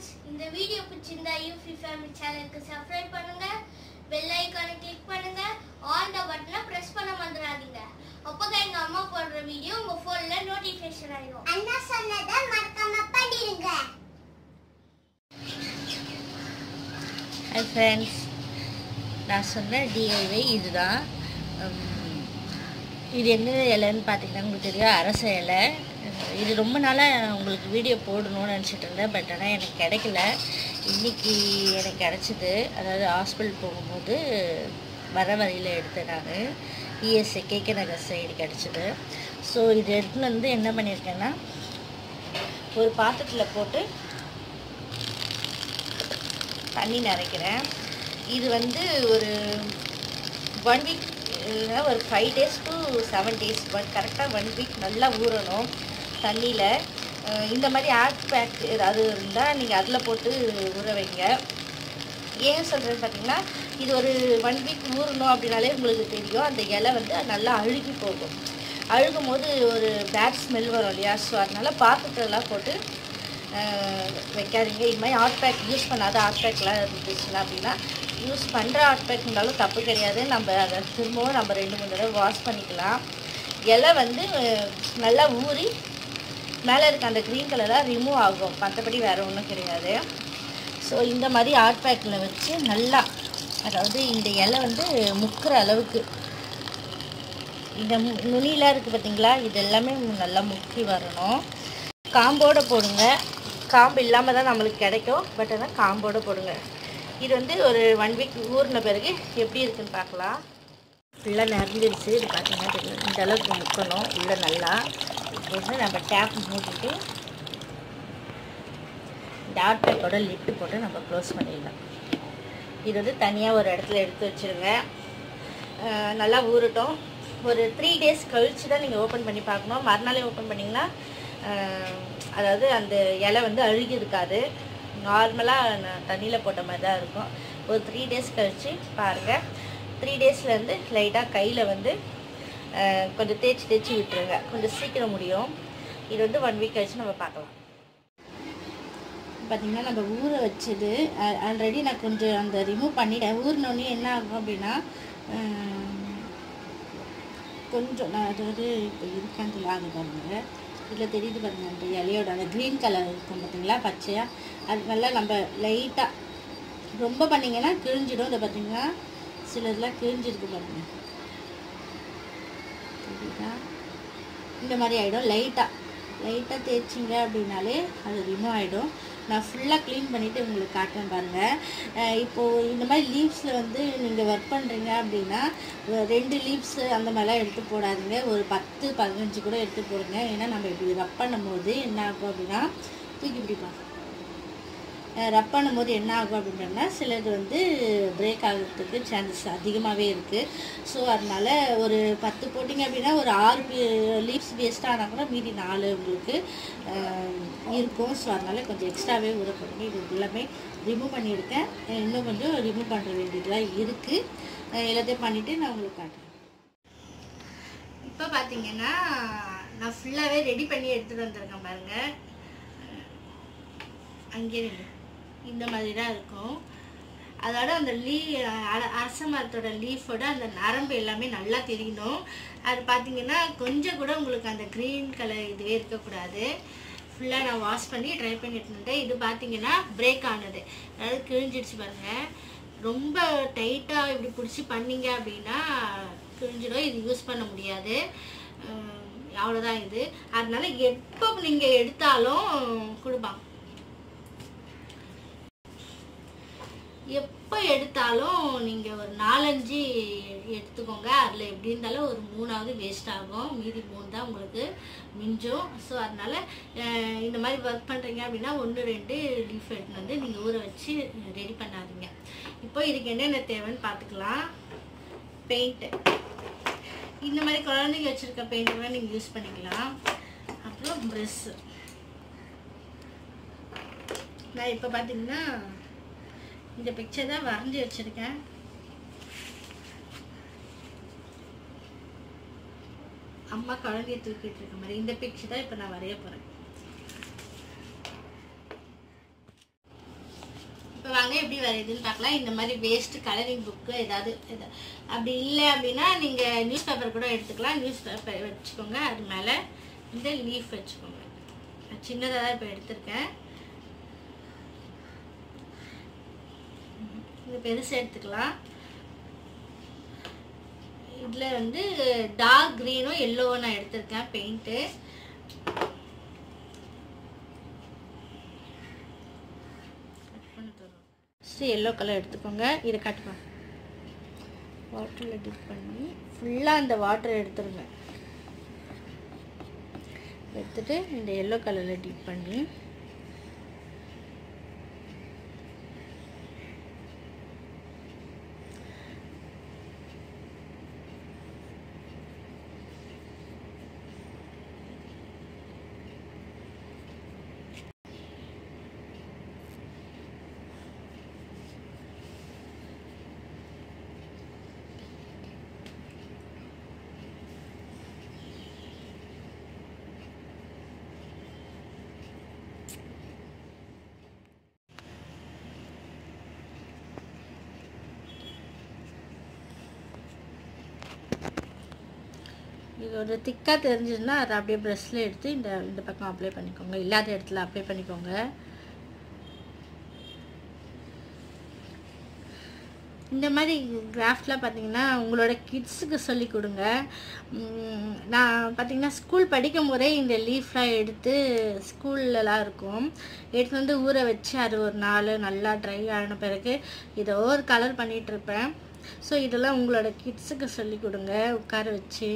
Friends இந்த video பிடிச்சிருந்தா யூஃபி ஃபேமிலி சேனலுக்கு சப்ஸ்கிரைப் பண்ணுங்க பெல் ஐக்கானை கிளிக் பண்ணுங்க ஆல் த பட்டனை பிரஸ் பண்ண மறந்துடாதீங்க அப்போதான் எங்க அம்மா போடுற வீடியோ உங்க போன்ல நோட்டிஃபிகேஷன் ஆயிடும் அண்ணா சொன்னதை மறக்காம பண்ணிடுங்க ஹாய் ஃப்ரெண்ட்ஸ் நான் சொன்ன டிஐவை இதுதான் உம், இது என்ன இலைன்னு பார்த்தீங்கன்னா உங்களுக்கு தெரியும் அரச இலை அஹ் இது ரொம்ப நாளாக உங்களுக்கு வீடியோ போடணும்னு நினச்சிட்டு இருந்தேன் பட் ஆனால் எனக்கு கிடைக்கல இன்னைக்கு எனக்கு கிடச்சிது அதாவது ஹாஸ்பிட்டல் போகும்போது வர வழியில் எடுத்தேன் நான் இஎஸ்ஐ கேகே நகர் சைடு கிடச்சிது ஸோ இது எடுத்துன்னு வந்து என்ன பண்ணியிருக்கேன்னா ஒரு பாத்திரத்தில் போட்டு தண்ணி நிறைக்கிறேன் இது வந்து ஒரு ஒன் வீக் இல்லைன்னா ஒரு five days to seven days கரெக்டாக ஒன் வீக் நல்லா ஊறணும் தண்ணியில் அஹ் இந்த மாதிரி ஆட் பேக் ஏதாவது இருந்தால் நீங்கள் அதில் போட்டு ஊற வைங்க ஏன் சொல்கிறேன்னு பார்த்தீங்கன்னா இது ஒரு ஒன் வீக் ஊறணும் அப்படின்னாலே உங்களுக்கு தெரியும் அந்த இலை வந்து நல்லா அழுகி போகும் அழுகும் போது ஒரு பேட் ஸ்மெல் வரும் இல்லையா ஸோ அதனால் பாத்திரத்தெல்லாம் போட்டு அஹ், வைக்காதீங்க இது மாதிரி ஹாட் பேக் யூஸ் பண்ணாத ஹாட் பேக்லாம் இருந்துச்சுன்னா அப்படின்னா யூஸ் பண்ணுற ஹாட் பேக் இருந்தாலும் தப்பு கிடையாது நம்ம அதை திரும்பவும் நம்ம ரெண்டு மூணு தடவை வாஷ் பண்ணிக்கலாம் இலை வந்து அஹ், நல்லா ஊறி மேலே இருக்க அந்த க்ரீன் கலராக ரிமூவ் ஆகும் மற்றபடி வேறு ஒன்றும் கிடையாது ஸோ இந்த மாதிரி ஹாட் பேக்கில் வச்சு நல்லா அதாவது இந்த இலை வந்து முக்கிற அளவுக்கு இந்த மு- நுனிலாம் இருக்குது பார்த்தீங்களா இது எல்லாமே நல்லா முக்கி வரணும் காம்போடு போடுங்க காம்பு இல்லாமல் தான் நம்மளுக்கு கிடைக்கும் பட் ஆனால் காம்போடு போடுங்க இது வந்து ஒரு ஒன் வீக் ஊறின பிறகு எப்படி இருக்குன்னு பார்க்கலாம் ஃபுல்லாக நிறைஞ்சிருச்சு இது பார்த்தீங்கன்னா தெரியும் இந்த அளவுக்கு முக்கணும் உள்ள நல்லா இப்போ வந்து நம்ம டேப் மூடிட்டு இந்த ஹாட் பேக்கோட லிட்டு போட்டு நம்ம க்ளோஸ் பண்ணிடலாம் இது வந்து தனியாக ஒரு இடத்துல எடுத்து வச்சுருங்க அஹ் நல்லா ஊறட்டும் ஒரு த்ரீ டேஸ் கழிச்சு தான் நீங்கள் ஓப்பன் பண்ணி பார்க்கணும் மறுநாளே ஓப்பன் பண்ணிங்கன்னா அஹ் அதாவது அந்த இலை வந்து அழுகி இருக்காது நார்மலாக தண்ணியில் போட்ட மாதிரி தான் இருக்கும் ஒரு த்ரீ டேஸ் கழித்து பாருங்கள் த்ரீ டேஸ்லேருந்து லைட்டாக கையில் வந்து அஹ் கொஞ்சம் தேய்ச்சி தேய்ச்சி விட்டுருங்க கொஞ்சம் சீக்கிரம் முடியும் இது வந்து ஒன் வீக் கழிச்சு நம்ம பார்க்கலாம் பார்த்திங்கன்னா நம்ம ஊற வச்சது ஆல்ரெடி நான் கொஞ்சம் அந்த ரிமூவ் பண்ணிட்டேன் ஊறினோடனே என்ன ஆகும் அப்படின்னா அஹ், கொஞ்சம் நான் அதாவது இப்போ இருக்கான்னு தெரியல அது பாருங்க இதில் தெரியுது பாருங்க அந்த இலையோட அந்த க்ரீன் கலர் இருக்கும் பார்த்தீங்களா பச்சையாக அது நல்லா நம்ம லைட்டாக ரொம்ப பண்ணிங்கன்னா கிழிஞ்சிடும் இதை பார்த்தீங்கன்னா சில இதெல்லாம் கிழிஞ்சிருக்கு பாருங்க தெரியுதா இந்த மாதிரி ஆகிடும் லைட்டாக லைட்டாக தேய்ச்சிங்க அப்படின்னாலே அது ரிமூவ் ஆகிடும் நான் ஃபுல்லாக க்ளீன் பண்ணிவிட்டு உங்களுக்கு காட்டுறேன் பாருங்கள் இப்போது இந்த மாதிரி லீவ்ஸில் வந்து நீங்கள் ஒர்க் பண்ணுறீங்க அப்படின்னா ஒரு ரெண்டு லீவ்ஸ் அந்த மாதிரிலாம் எடுத்து போடாதீங்க ஒரு பத்து பதினஞ்சு கூட எடுத்து போடுங்க ஏன்னா நம்ம இப்படி ரப் பண்ணும்போது என்ன ஆகும் அப்படின்னா தூக்கி பிடிப்போம் ரப் பண்ணும்போது என்ன ஆகும் அப்படின்னா சிலது வந்து பிரேக் ஆகிறதுக்கு சான்சஸ் அதிகமாகவே இருக்குது ஸோ அதனால் ஒரு பத்து போட்டிங்க அப்படின்னா ஒரு ஆறு லீவ்ஸ் வேஸ்ட் ஆனால் கூட மீதி நாலு உங்களுக்கு அஹ், இருக்கும் ஸோ அதனால் கொஞ்சம் எக்ஸ்ட்ராவே ஊற போடுங்க இது எல்லாமே ரிமூவ் பண்ணியிருக்கேன் அஹ் இன்னும் கொஞ்சம் ரிமூவ் பண்ணுற வேண்டியதுலாம் இருக்குது எல்லாத்தையும் பண்ணிவிட்டு நான் உங்களுக்கு காட்டுறேன் இப்போ பார்த்தீங்கன்னா நான் ஃபுல்லாகவே ரெடி பண்ணி எடுத்துகிட்டு வந்திருக்கேன் பாருங்கள் அங்கே இருக்கு. இந்த மாதிரி தான் இருக்கும் அதோட அந்த லீ அர- அரச மரத்தோட லீஃபோட அந்த நரம்பு எல்லாமே நல்லா தெரியணும் அது பார்த்தீங்கன்னா கொஞ்சம் கூட உங்களுக்கு அந்த க்ரீன் கலர் இதுவே இருக்கக்கூடாது ஃபுல்லாக நான் வாஷ் பண்ணி ட்ரை பண்ணி எடுத்துட்டேன் இது பார்த்தீங்கன்னா பிரேக் ஆனது அதாவது கிழிஞ்சிடுச்சு பாருங்கள் ரொம்ப டைட்டாக இப்படி பிடிச்சி பண்ணீங்க அப்படின்னா கிழிஞ்சிடும் இது யூஸ் பண்ண முடியாது அஹ் அவ்வளோதான் இது அதனால எப்போ நீங்கள் எடுத்தாலும் கொடுப்பாங்க எப்போ எடுத்தாலும் நீங்கள் ஒரு நாலஞ்சு எடுத்துக்கோங்க அதில் எப்படி இருந்தாலும் ஒரு மூணாவது வேஸ்ட் ஆகும் மீதி மூணு தான் உங்களுக்கு மிஞ்சும் ஸோ அதனால் இந்த மாதிரி ஒர்க் பண்ணுறீங்க அப்படின்னா ஒன்று ரெண்டு லீஃப் எடுத்துன்னு வந்து நீங்கள் ஊற வச்சு ரெடி பண்ணாதீங்க இப்போ இதுக்கு என்னென்ன தேவைன்னு பார்த்துக்கலாம் பெயிண்ட்டு இந்த மாதிரி குழந்தைங்க வச்சுருக்க பெயிண்ட் கூட நீங்கள் யூஸ் பண்ணிக்கலாம் அப்புறம் ப்ரெஷ்ஷு நான் இப்போ பார்த்தீங்கன்னா இந்த பிக்சர் தான் வரைஞ்சி வச்சுருக்கேன் அம்மா குழந்தைய தூக்கிட்டு இருக்க மாதிரி இந்த பிக்சர் தான் இப்போ நான் வரைய போகிறேன் வாங்க எப்படி வரையுதுன்னு பார்க்கலாம் இந்த மாதிரி வேஸ்ட் கலரிங் புக்கு ஏதாவது இது அப்படி இல்லை அப்படின்னா நீங்கள் நியூஸ் பேப்பர் கூட எடுத்துக்கலாம் நியூஸ் பேப்பர் வச்சுக்கோங்க அது மேலே இந்த லீஃப் வச்சுக்கோங்க நான் சின்னதாக தான் இப்போ எடுத்திருக்கேன் இது பெருசு எடுத்துக்கலாம் இதில் வந்து டார்க் க்ரீனும் எல்லோவும் நான் எடுத்திருக்கேன் பெயிண்ட்டு ஃபஸ்ட்டு எல்லோ கலர் எடுத்துக்கோங்க இதை காட்டுப்பா வாட்டரில் டிப் பண்ணி ஃபுல்லாக இந்த வாட்டரை எடுத்துருங்க எடுத்துட்டு இந்த எல்லோ கலரில் டிப் பண்ணி இது ஒரு திக்காக தெரிஞ்சதுன்னா அதை அப்படியே ப்ரெஷ்ஷில் எடுத்து இந்த இந்த பக்கம் அப்ளை பண்ணிக்கோங்க இல்லாத இடத்துல அப்ளை பண்ணிக்கோங்க இந்த மாதிரி கிராஃப்ட்லாம் பார்த்தீங்கன்னா உங்களோட கிட்ஸுக்கு சொல்லி கொடுங்க உம், நான் பார்த்தீங்கன்னா ஸ்கூல் படிக்கும் போதே இந்த லீஃப்லாம் எடுத்து ஸ்கூல்லலாம் இருக்கும் எடுத்து வந்து ஊற வச்சு அது ஒரு நாள் நல்லா ட்ரை ஆன பிறகு இதை ஒரு கலர் பண்ணிகிட்டு இருப்பேன் ஸோ இதெல்லாம் உங்களோட கிட்ஸுக்கு சொல்லி கொடுங்க உட்கார வச்சு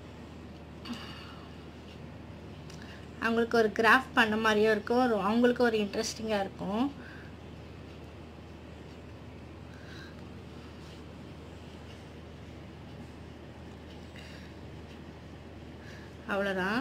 அவங்களுக்கு ஒரு கிராஃப்ட் பண்ண மாதிரியும் இருக்கும் ஒரு அவங்களுக்கு ஒரு இன்ட்ரெஸ்டிங்காக இருக்கும் அவ்வளோதான்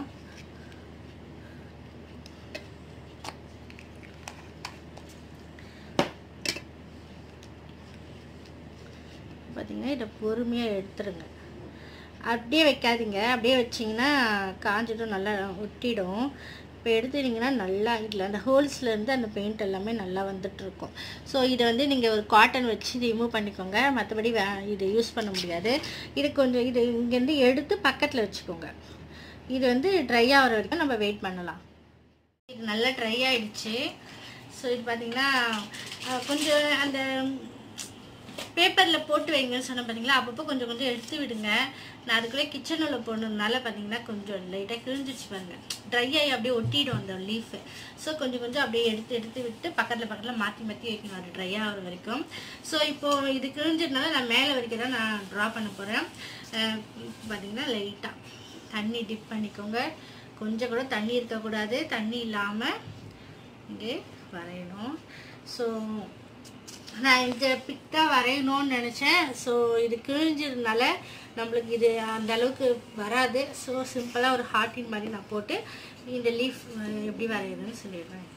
பார்த்தீங்கன்னா இதை பொறுமையாக எடுத்துருங்க அப்படியே வைக்காதீங்க அப்படியே வச்சிங்கன்னா காஞ்சிடும் நல்லா ஒட்டிடும் இப்போ எடுத்துட்டிங்கன்னா நல்லா இதில் அந்த ஹோல்ஸ்லேருந்து அந்த பெயிண்ட் எல்லாமே நல்லா வந்துட்டுருக்கும் ஸோ இதை வந்து நீங்கள் ஒரு காட்டன் வச்சு ரிமூவ் பண்ணிக்கோங்க மற்றபடி வே இது யூஸ் பண்ண முடியாது இது கொஞ்சம் இது இங்கேருந்து எடுத்து பக்கத்தில் வச்சுக்கோங்க இது வந்து ட்ரை ஆகிற வரைக்கும் நம்ம வெயிட் பண்ணலாம் இது நல்லா ட்ரை ஆயிடுச்சு ஸோ இது பார்த்தீங்கன்னா அஹ், கொஞ்சம் அந்த பேப்பரில் போட்டு வைங்கன்னு சொன்னேன் பார்த்தீங்களா அப்பப்போ கொஞ்சம் கொஞ்சம் எடுத்து விடுங்க நான் அதுக்குள்ளே கிச்சனில் போனதுனால பார்த்தீங்கன்னா கொஞ்சம் லைட்டாக கிழிஞ்சிச்சு பாருங்க ட்ரை ஆகி அப்படியே ஒட்டிடும் அந்த லீஃபு ஸோ கொஞ்சம் கொஞ்சம் அப்படியே எடுத்து எடுத்து விட்டு பக்கத்தில் பக்கத்தில் மாற்றி மாற்றி வைக்கணும் அது ட்ரை ஆகிற வரைக்கும் ஸோ இப்போது இது கிழிஞ்சதுனால நான் மேலே வரைக்கும் தான் நான் ட்ரா பண்ண போகிறேன் பார்த்தீங்கன்னா லைட்டாக தண்ணி டிப் பண்ணிக்கோங்க கொஞ்சம் கூட தண்ணி இருக்கக்கூடாது தண்ணி இல்லாமல் இங்கே வரையணும் ஸோ நான் இந்த பிக்காக வரையணும்னு நினச்சேன் ஸோ இது கிழிஞ்சதுனால நம்மளுக்கு இது அந்த அளவுக்கு வராது ஸோ சிம்பிளாக ஒரு ஹார்ட்டின் மாதிரி நான் போட்டு இந்த லீஃப் எப்படி வரையுதுன்னு சொல்லிடுறேன்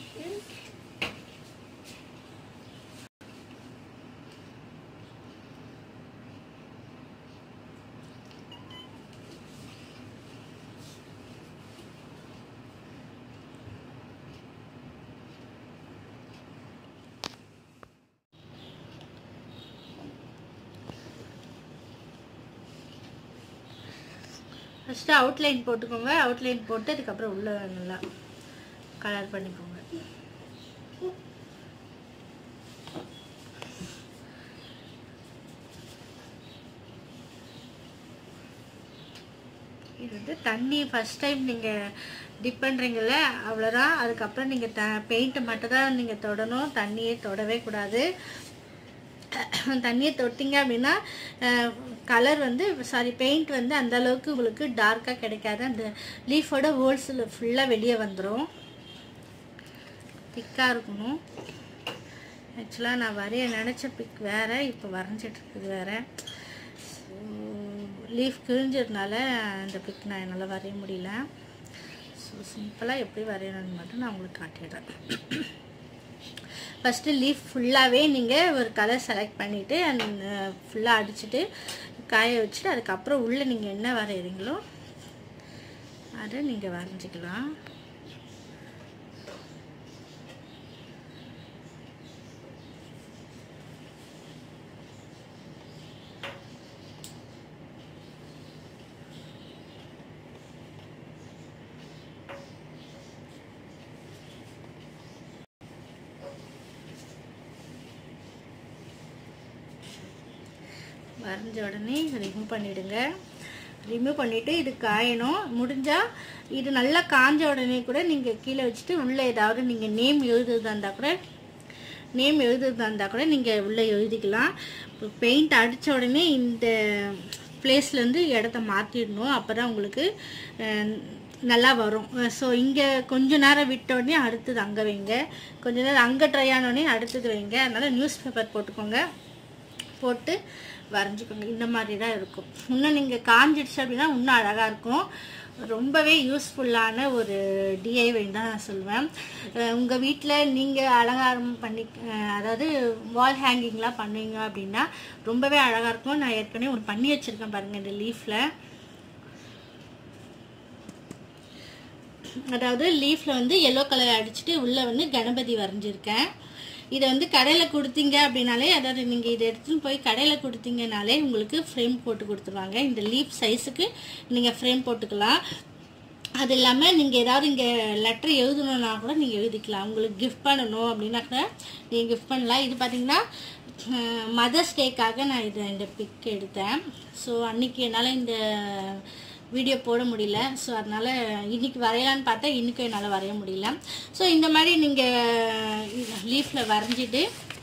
ஃபஸ்ட்டு அவுட்லைன் போட்டுக்கோங்க அவுட்லைன் போட்டு அதுக்கப்புறம் உள்ள நல்லா கலர் பண்ணிக்கோங்க இது வந்து தண்ணி ஃபஸ்ட் டைம் நீங்கள் டிப் பண்ணுறீங்கல்ல அவ்வளோதான் அதுக்கப்புறம் நீங்கள் த பெயிண்ட்டை மட்டும் தான் நீங்கள் தொடணும் தண்ணியே தொடவே கூடாது தண்ணியை தொட்டிங்க அப்படின்னா கலர் வந்து சாரி பெயிண்ட் வந்து அந்த அளவுக்கு உங்களுக்கு டார்க்காக கிடைக்காது அந்த லீஃபோட ஹோல்ஸில் ஃபுல்லாக வெளியே வந்துடும் திக்காக இருக்கணும் ஆக்சுவலாக நான் வரைய நினச்ச பிக் வேறு இப்போ வரைஞ்சிட்டு இருக்குது வேறு லீஃப் கிழிஞ்சதுனால அந்த பிக் நான் என்னால் வரைய முடியல ஸோ சிம்பிளாக எப்படி வரையணும்னு மட்டும் நான் உங்களுக்கு காட்டிடுறேன் ஃபஸ்ட்டு லீஃப் ஃபுல்லாகவே நீங்கள் ஒரு கலர் செலக்ட் பண்ணிவிட்டு அந்த ஃபுல்லாக அடிச்சுட்டு காய வச்சுட்டு அதுக்கப்புறம் உள்ளே நீங்கள் என்ன வரைகிறீங்களோ அதை நீங்கள் வரைஞ்சிக்கலாம் வரைஞ்ச உடனே ரிமூவ் பண்ணிவிடுங்க ரிமூவ் பண்ணிவிட்டு இது காயணும் முடிஞ்சால் இது நல்லா காஞ்ச உடனே கூட நீங்கள் கீழே வச்சுட்டு உள்ளே ஏதாவது நீங்கள் நேம் எழுதுறதா இருந்தால் கூட நேம் எழுதுறதா இருந்தால் கூட நீங்கள் உள்ளே எழுதிக்கலாம் இப்போ பெயிண்ட் அடித்த உடனே இந்த பிளேஸ்லேருந்து இடத்த மாற்றிடணும் அப்போ தான் உங்களுக்கு அஹ், நல்லா வரும் ஸோ இங்கே கொஞ்ச நேரம் விட்ட உடனே அடுத்தது அங்கே வைங்க கொஞ்ச நேரம் அங்கே ட்ரை ஆனோடனே அடுத்தது வைங்க அதனால் நியூஸ் பேப்பர் போட்டுக்கோங்க போட்டு வரைஞ்சிக்கோங்க இந்த மாதிரி தான் இருக்கும் இன்னும் நீங்கள் காஞ்சிடுச்சு அப்படின்னா இன்னும் அழகாக இருக்கும் ரொம்பவே யூஸ்ஃபுல்லான ஒரு டிஐவை தான் நான் சொல்லுவேன் உங்கள் வீட்டில் நீங்கள் அலங்காரம் பண்ணி அஹ், அதாவது வால் ஹேங்கிங்லாம் பண்ணுவீங்க அப்படின்னா ரொம்பவே அழகாக இருக்கும் நான் ஏற்கனவே ஒன்று பண்ணி வச்சுருக்கேன் பாருங்கள் இந்த லீஃபில் அதாவது லீஃப்ல வந்து எல்லோ கலர் அடிச்சுட்டு உள்ள வந்து கணபதி வரைஞ்சிருக்கேன் இதை வந்து கடையில் கொடுத்தீங்க அப்படின்னாலே அதாவது நீங்கள் இதை எடுத்துன்னு போய் கடையில் கொடுத்தீங்கனாலே உங்களுக்கு ஃப்ரேம் போட்டு கொடுத்துருவாங்க இந்த லீஃப் சைஸுக்கு நீங்கள் ஃப்ரேம் போட்டுக்கலாம் அது இல்லாமல் நீங்கள் ஏதாவது இங்கே லெட்டர் எழுதணுன்னா கூட நீங்கள் எழுதிக்கலாம் உங்களுக்கு கிஃப்ட் பண்ணணும் அப்படின்னா கூட நீங்கள் கிஃப்ட் பண்ணலாம் இது பார்த்தீங்கன்னா மதர்ஸ் டேக்காக நான் இது இந்த பிக் எடுத்தேன் ஸோ அன்னைக்கு என்னால் இந்த வீடியோ போட முடியல ஸோ அதனால் இன்னைக்கு வரையலான்னு பார்த்தா இன்றைக்கும் என்னால் வரைய முடியல ஸோ இந்த மாதிரி நீங்கள் லீஃபில் வரைஞ்சிட்டு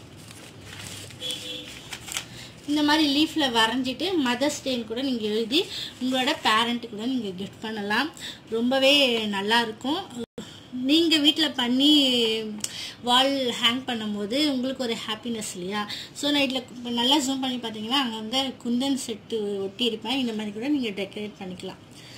இந்த மாதிரி லீஃபில் வரைஞ்சிட்டு மதர்ஸ் டேன்னு கூட நீங்கள் எழுதி உங்களோட பேரண்ட்டுக்கு கூட நீங்கள் கிஃப்ட் பண்ணலாம் ரொம்பவே நல்லா இருக்கும் நீங்கள் வீட்டில் பண்ணி வால் ஹேங் பண்ணும்போது உங்களுக்கு ஒரு ஹாப்பினஸ் இல்லையா ஸோ நான் இதில் நல்லா ஜூம் பண்ணி பார்த்தீங்கன்னா அங்கங்கே குந்தன் செட்டு ஒட்டியிருப்பேன் இந்த மாதிரி கூட நீங்கள் டெக்கரேட் பண்ணிக்கலாம்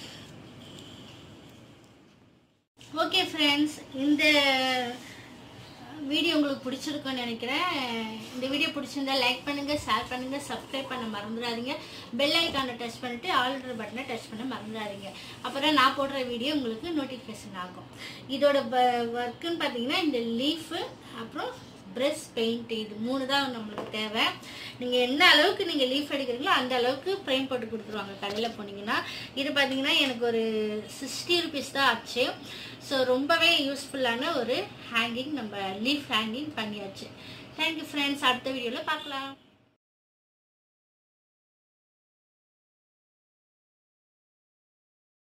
ஓகே ஃப்ரெண்ட்ஸ் இந்த வீடியோ உங்களுக்கு பிடிச்சிருக்கும்னு நினைக்கிறேன் இந்த வீடியோ பிடிச்சிருந்தா லைக் பண்ணுங்க ஷேர் பண்ணுங்க சப்ஸ்கிரைப் பண்ண மறந்துடாதீங்க பெல் ஐக்கானை டச் பண்ணிட்டு ஆல்டர் பட்டனை டச் பண்ண மறந்துடாதீங்க அப்புறம் நான் போடுற வீடியோ உங்களுக்கு நோட்டிஃபிகேஷன் ஆகும் இதோட ஒர்க்குன்னு பார்த்தீங்கன்னா இந்த லீஃபு அப்புறம் ப்ரெஷ் பெயிண்ட் இது மூணு தான் நம்மளுக்கு தேவை நீங்கள் எந்த அளவுக்கு நீங்கள் லீஃப் எடுக்கிறீங்களோ அந்த அளவுக்கு ஃப்ரேம் போட்டு கொடுத்துருவாங்க கடையில் போனீங்கன்னா இது பார்த்தீங்கன்னா எனக்கு ஒரு சிக்ஸ்டி ருபீஸ் தான் ஆச்சு ஸோ ரொம்பவே யூஸ்ஃபுல்லான ஒரு ஹேங்கிங் நம்ம லீஃப் ஹேங்கிங் பண்ணியாச்சு தேங்க்யூ ஃப்ரெண்ட்ஸ் அடுத்த வீடியோவில் பார்க்கலாம்